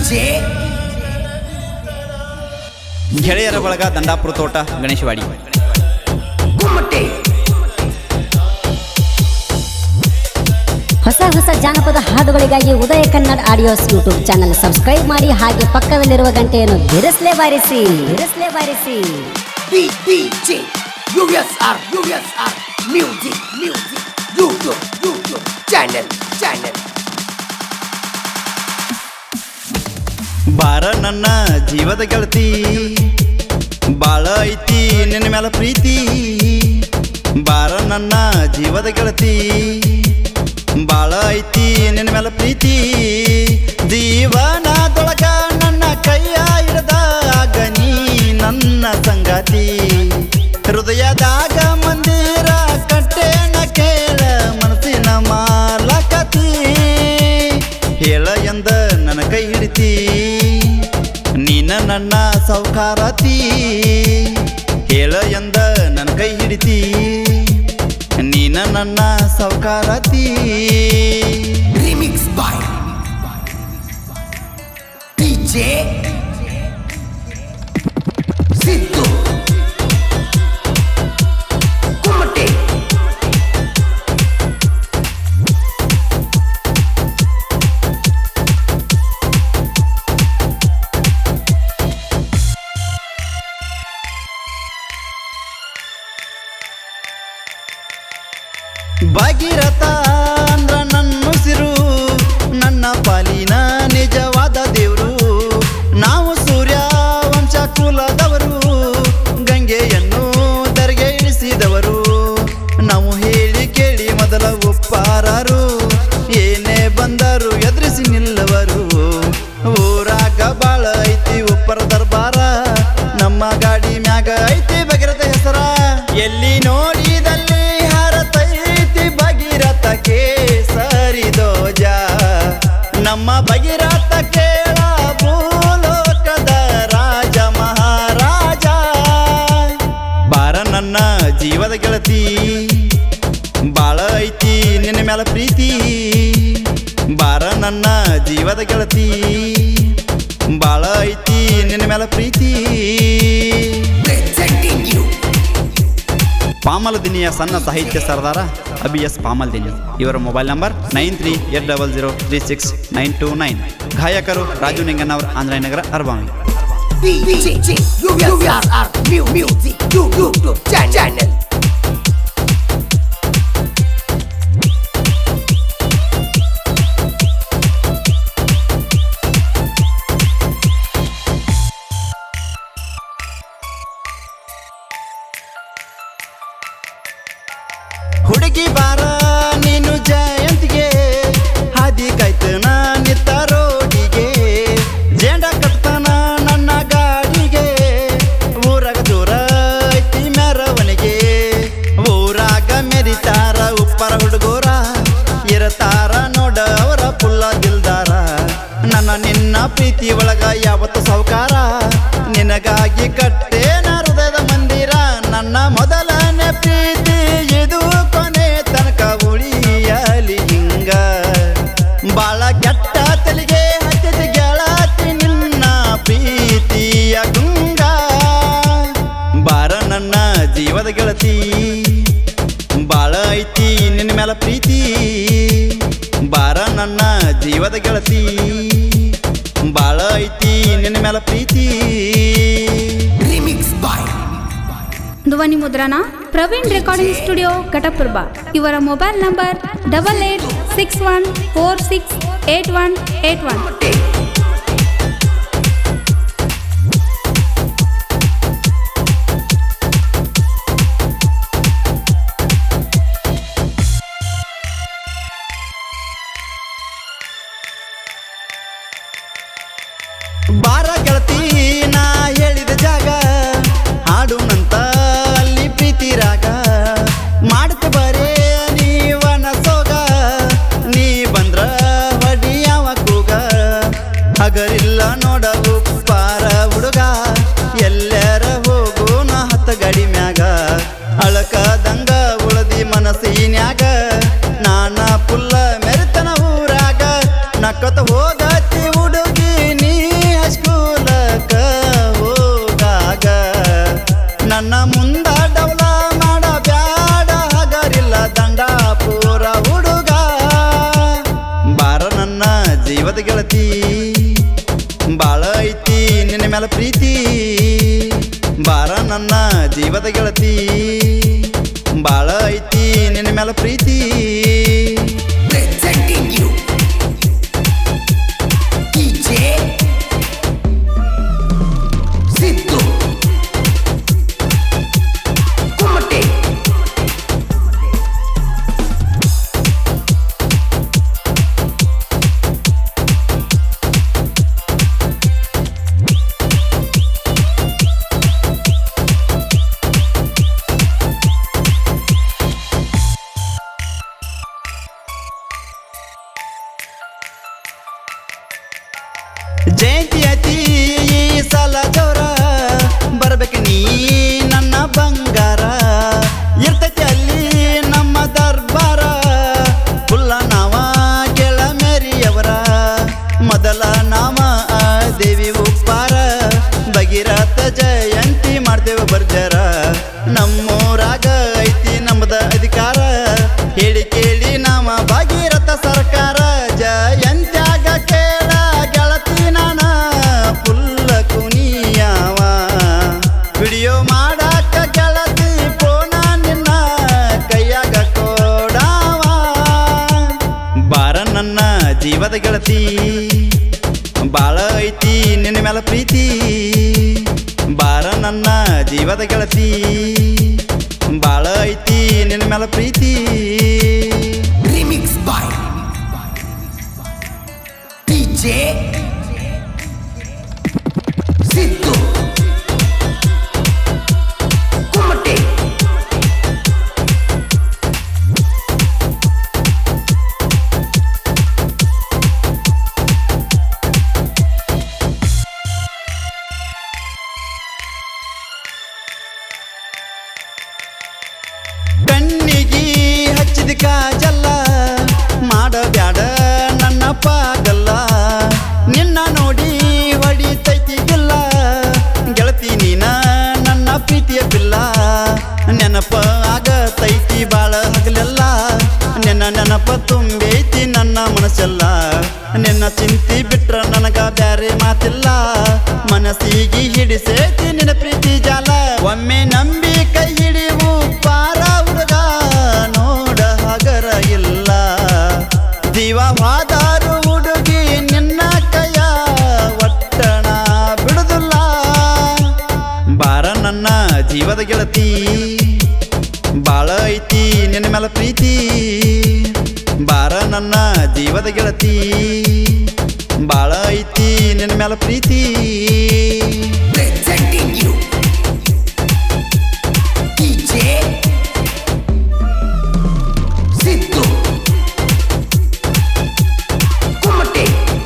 DJ ಗೆಳೆಯರ ಬಳಗ ದಂಡಾಪುರ ತೋಟ ಗಣೇಶವಾಡಿ Kumate ಹೊಸ ಹೊಸ ಜಾನಪದ ಹಾಡುಗಳಿಗಾಗಿ Udaya Kannada audios YouTube channel subscribe ಮಾಡಿ ಹಾಗೆ ಪಕ್ಕದಲ್ಲಿರುವ ಗಂಟೆಯನ್ನು ಬಿರಸ್ಲೇ ಬಾರಿಸಿ ಬಿರಸ್ಲೇ ಬಾರಿಸಿ D- DJ USR USR Music Music YouTube YouTube Channel Channel ಬಾರ ನನ್ನ ಜೀವದ ಗೆಳತಿ ಬಾಳ ಐತಿ ನಿನ್ನ ಮ್ಯಾಲ ಪ್ರೀತಿ ಬಾರ ನನ್ನ ಜೀವದ ಗೆಳತಿ ಬಾಳ ಐತಿ ನಿನ್ನ ಮ್ಯಾಲ ಪ್ರೀತಿ ಜೀವನದೊಳಗ ನನ್ನ ಕೈಯ ಹಿಡ್ದಾಗ ನೀ ನನ್ನ ಸಂಗಾತಿ ಹೃದಯದಾಗ ಮಂದಿರ ಕಟ್ಟೇನ ಕೇಳ ಮನಸ್ಸಿನ ಮಾಲಕತಿ ಹೇಳ ಎಂದ ನನ್ನ ಕೈ ಹಿಡಿತಿ ನೀನ ನನ್ನ ಸೌಕಾರತಿ ಹೇಳ ಎಂದ ನನ್ನ ಕೈ ಹಿಡಿತಿ ನೀನ ನನ್ನ ಸೌಕಾರತಿ Remix by DJ Sidhu Kumate ಭಾಗೀರಥ ಅಂದ್ರ ನನ್ನ ಉಸಿರು ನನ್ನ ಪಾಲಿನ ನಿಜವಾದ ದೇವರು ನಾವು ಸೂರ್ಯ ವಂಶ ಕುಲದವರು ಗಂಗೆಯನ್ನು ದರ್ಗೆ ಇಳಿಸಿದವರು ನಾವು ಹೇಳಿ ಕೇಳಿ ಮೊದಲ ಒಪ್ಪಾರರು ಏನೇ ಬಂದರು ಎದುರಿಸಿ ನಿಲ್ಲವರು ಊರಾಗ ಬಾಳ ಐತಿ ಉಪ್ಪರ ದರ್ಬಾರ ನಮ್ಮ ಗಾಡಿ ಮ್ಯಾಗ ಐತಿ ಭಗೀರಥ ಹೆಸರ ಎಲ್ಲಿ ನೋಡಿದಲ್ಲಿ ಹರತೈತಿ ಭಗೀರಥ ಕೇಸರಿದೋಜ ನಮ್ಮ ಭಗೀರಥ ಕೇಳ ಭೂಲೋಕದ ರಾಜ ಮಹಾರಾಜ ಬಾರ ನನ್ನ ಜೀವದ ಗೆಳತಿ ಬಾಳ ಐತಿ ನಿನ್ನ ಮ್ಯಾಲ ಪ್ರೀತಿ ಬಾರ ನನ್ನ ಜೀವದ ಗೆಳತಿ ಬಾಳ ಐತಿ ನಿನ್ನ ಮ್ಯಾಲ ಪ್ರೀತಿ Presenting you ಪಾಮಲದಿನಿಯ ಸಣ್ಣ ಸಾಹಿತ್ಯ ಸರ್ದಾರ ಅಬಿ ಎಸ್ ಪಾಮಲ್ದಿನಿ ಇವರ mobile number nine three eight double zero three six nine two nine ಗಾಯಕರು Raju ನಿಂಗನವರ್ ಆಂಧ್ರನಗರ Arabhavi DJ USR Mu- Music YouTube Channel ಹುಡುಗಿ ಬಾರ ನೀನು ಜಯಂತಿಗೆ ಹಾದಿ ಕಾಯ್ತನ ನಿತ್ತ ರೋಡಿಗೆ ಜೇಂಡ ಕಟ್ತಾನ ನನ್ನ ಗಾಡಿಗೆ ಊರಾಗ ದೂರ ಐತಿ ಮೆರವಣಿಗೆ ಊರಾಗ ಮೆರಿತಾರ ಉಪ್ಪರ ಹುಡುಗರ ಇರತಾರ ನೋಡ ಅವರ ಪುಲ್ಲ ದಿಲ್ದಾರ ನನ್ನ ನಿನ್ನ ಪ್ರೀತಿ ಒಳಗ ಯಾವತ್ತು ಸಾವುಕಾರ ನಿನಗಾಗಿ ಕಟ್ಟೇನ ಹೃದಯದ ಮಂದಿರ ನನ್ನ ಮೊದಲನೇ ಪ್ರೀತಿ ಇದು ಕೊನೆ ತನಕ ಉಳಿಯಲಿ ಹಿಂಗ ಬಾಳ ಕೆಟ್ಟ ತಲೆಗೆ ಹತ್ತಿದ ಗೆಳತಿ ನಿನ್ನ ಪ್ರೀತಿಯ ಗುಂಗ ಬಾರ ನನ್ನ ಜೀವದ ಗೆಳತಿ ಬಾಳ ಐತಿ ನಿನ್ನ ಮ್ಯಾಲ ಪ್ರೀತಿ ಬಾರ ನನ್ನ ಜೀವದ ಗೆಳತಿ ಬಾಳ ಐತಿ ನಿನ್ನ ಮ್ಯಾಲ ಪ್ರೀತಿ Remix by ಧ್ವನಿ ಮುದ್ರಣ ಪ್ರವೀಣ್ ರೆಕಾರ್ಡಿಂಗ್ ಸ್ಟುಡಿಯೋ ಘಟಪ್ರಭಾ ಇವರ mobile number double eight six one four six eight one eight one ಬಾರ ಗೆಳತಿ ನಾ ಹೇಳಿದ ಜಾಗ ಹಾಡುನಂತ ಅಲ್ಲಿ ಪ್ರೀತಿ ರಾಗ ಮಾಡ್ತ ಬರೇ ನೀವನ ಸೋಗ ನೀ ಬಂದ್ರ ಹೊಡಿಯವ ಕೂಗ ಹಗರಿಲ್ಲ ನೋಡ ಉಪ್ಪಾರ ಹುಡುಗ ಎಲ್ಲರ ಹೋಗು ನಾ ಹತ್ತ ಗಡಿ ಮ್ಯಾಗ ಅಳಕದಂಗ ಉಳದಿ ಮನಸ್ಸಿನ್ಯಾಗ ನಾನ ಪುಲ್ಲ ಮೆರೆತನ ಊರಾಗ ನಕ್ಕತ ಹೋಗತಿ ಹುಡುಗಿ ನೀ ಜೀವದ ಗೆಳತಿ ಬಾಳ ಐತಿ ನಿನ್ನ ಮೇಲೆ ಪ್ರೀತಿ ಬಾರ ನನ್ನ ಜೀವದ ಗೆಳತಿ ಬಾಳ ಐತಿ ನಿನ್ನ ಮೇಲೆ ಪ್ರೀತಿ Presenting you DJ Sidhu Kumate ಜಯಂತಿ ಐತಿ ಈ ಸಲ ಜೋರ ಬರ್ಬೇಕು ನೀ ನನ್ನ ಬಂಗಾರ ಇರ್ತೈತಿ ಅಲ್ಲಿ ನಮ್ಮ ದರ್ಬಾರ ಕುಲ್ಲ ನಾವ ಕೆಳ ಮೇರಿಯವರ ಮೊದಲ ನಾಮ ಆ ದೇವಿ ಉಪ್ಪಾರ ಭಗೀರಥ ಜಯಂತಿ ಮಾಡ್ತೇವೆ ಬರ್ಜರ ನಮ್ಮೂರಾಗ ಐತಿ ನಮ್ಮದ ಅಧಿಕಾರ ಹೇಳಿ ಕೇಳಿ ನಾಮ ಭಾಗೀರಥ ಸರ್ಕಾರ ಜಯಂತ್ಯಾಗ ಕೇಳ ಗೆಳತಿ ನಾನ ಫುಲ್ಲ ಕುನಿಯಾವ ವಿಡಿಯೋ ಮಾಡಾಕ ಗೆಳತಿ ಫೋನ ನಿನ್ನ ಕೈಯಾಗ ಕೊಡಾವ ಬಾರ ನನ್ನ ಜೀವದ ಗೆಳತಿ ಬಾಳ ಐತಿ ನಿನ್ನ ಮೇಲೆ ಪ್ರೀತಿ ಬಾರ ನನ್ನ ಜೀವದ ಗೆಳತಿ ಬಾಳ ಐತಿ ನಿನ್ನ ಮೇಲೆ ಪ್ರೀತಿ Remix by DJ Sidhu Kumate ಕಣ್ಣಿಗಿ ಹಚ್ಚಿದ ಕಾಜಲ್ಲ ಮಾಡಬ್ಯಾಡ ನನ್ನ ಪಾಗಲ್ಲ ನಿನ್ನ ನೋಡಿ ಹೊಡಿತೈತಿಗಿಲ್ಲ ಗೆಳತಿ ನೀನ ನನ್ನ ಪ್ರೀತಿಯ ಬಿಲ್ಲ ನೆನಪ ಆಗತೈತಿ ಬಾಳ ಹಗಲೆಲ್ಲ ನಿನ್ನ ನೆನಪ ತುಂಬೈತಿ ನನ್ನ ಮನಸ್ಸೆಲ್ಲ ನಿನ್ನ ಚಿಂತಿ ಬಿಟ್ರ ನನಗ ಬ್ಯಾರೆ ಮಾತಿಲ್ಲ ಮನಸ್ಸಿಗೆ ಹಿಡಿಸೈತಿ ನಿನ್ನ ಪ್ರೀತಿ ಜಾಲ ಒಮ್ಮೆ ನಂಬಿ ಕೈ ಹಿಡಿವು ಪಾರ ಹುಡುಗ ನೋಡ ಹಗರ ಇಲ್ಲ ಜೀವ ವಾದಾರು ಹುಡುಗಿ ನಿನ್ನ ಕೈಯ ಒಟ್ಟಣ ಬಿಡುದಿಲ್ಲ ಬಾರ ನನ್ನ ಜೀವದ ಗೆಳತಿ ಬಾಳ ಐತಿ ನಿನ್ನ ಮೇಲೆ ಪ್ರೀತಿ ಬಾರ ನನ್ನ ಜೀವದ ಗೆಳತಿ ಬಾಳ ಐತಿ ನಿನ್ನ ಮೇಲೆ ಪ್ರೀತಿ Presenting you DJ Sidhu Kumate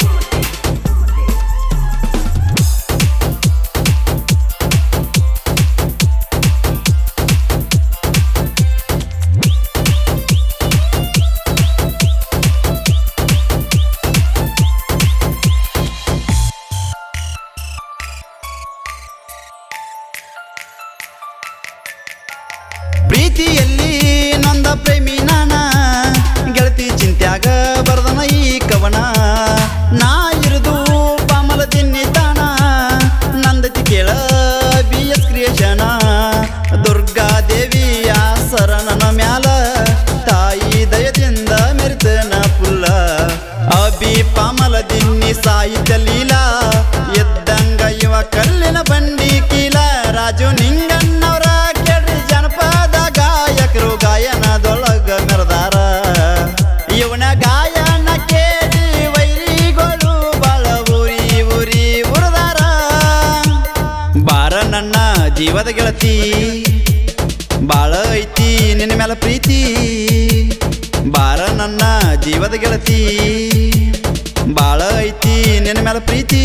ಪ್ರೀತಿಯಲ್ಲಿ ನೊಂದ ಪ್ರೇಮಿ ನಾನ ಗೆಳತಿ ಚಿಂತ್ಯಾಗ ಬರ್ದನ ಈ ಕವನ ನಾ ಇರುದು ಪಾಮಲ ತಿನ್ನಿತಾನ ನಂದತಿ ಕೇಳ ಬಿ ಎಸ್ ಕ್ರಿಯೇಷನ ದುರ್ಗಾ ದೇವಿಯ ಶರಣನ ಮ್ಯಾಲ ತಾಯಿ ದಯದಿಂದ ಮೆರಿತನ ಪುಲ್ಲ ಅಬಿ ಪಾಮಲ ದಿನ್ನಿ ಸಾಹಿತ್ಯ ಲೀಲಾ ಎದ್ದಂಗ ಇವ ಕಲ್ಲಿನ ಬಂಡಿ ಕೀಲ ರಾಜು ನಿಂಗಣ್ಣವರ ಕೇಳ್ರಿ ಜನಪದ ಗಾಯಕರು ಗಾಯನದೊಳಗ ಮೆರೆದಾರ ಇವನ ಗಾಯನ ಕೇಳಿ ವೈರಿಗಳು ಬಾಳ ಊರಿ ಊರಿ ಉರದಾರ ಬಾರ ನನ್ನ ಜೀವದ ಗೆಳತಿ ಬಾಳ ಐತಿ ನಿನ್ನ ಮೇಲೆ ಪ್ರೀತಿ ಬಾರ ನನ್ನ ಜೀವದ ಗೆಳತಿ ಬಾಳ ಐತಿ ನಿನ್ನ ಮೇಲೆ ಪ್ರೀತಿ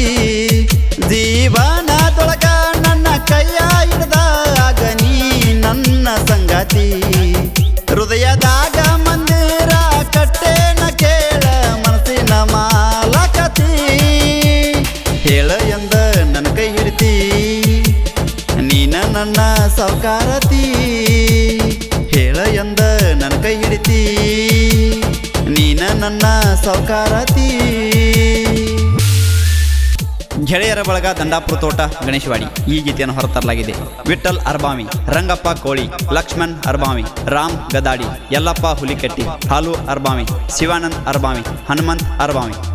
ಜೀವನದೊಳಗ ನನ್ನ ಕೈಯ ಹಿಡ್ದ ಆಗ ನೀ ನನ್ನ ಸಂಗಾತಿ ಹೃದಯದಾಗ ಮಂದಿರ ಕಟ್ಟೇನ ಕೇಳ ಮನಸ್ಸಿನ ಮಾಲಕತಿ ಹೇಳ ಎಂದ ನನ್ನ ಕೈ ಹಿಡಿತಿ ನೀನ ನನ್ನ ಸೌಕಾರತಿ ಹೇಳ ಎಂದ ನನ್ನ ಕೈ ಹಿಡಿತಿ ನೀನ ನನ್ನ ಸೌಕಾರತಿ ಗೆಳೆಯರ ಬಳಗ ದಂಡಾಪುರ ತೋಟ ಗಣೇಶವಾಡಿ ಈ ಗೀತೆಯನ್ನು ಹೊರತರಲಾಗಿದೆ ವಿಠಲ್ ಅರ್ಬಾವಿ ರಂಗಪ್ಪ ಕೋಳಿ ಲಕ್ಷ್ಮಣ್ ಅರ್ಬಾವಿ ರಾಮ್ ಗದಾಡಿ ಯಲ್ಲಪ್ಪ ಹುಲಿಕಟ್ಟಿ ಹಾಲು ಅರ್ಬಾವಿ ಶಿವಾನಂದ್ ಅರ್ಬಾವಿ ಹನುಮಂತ್ ಅರ್ಬಾವಿ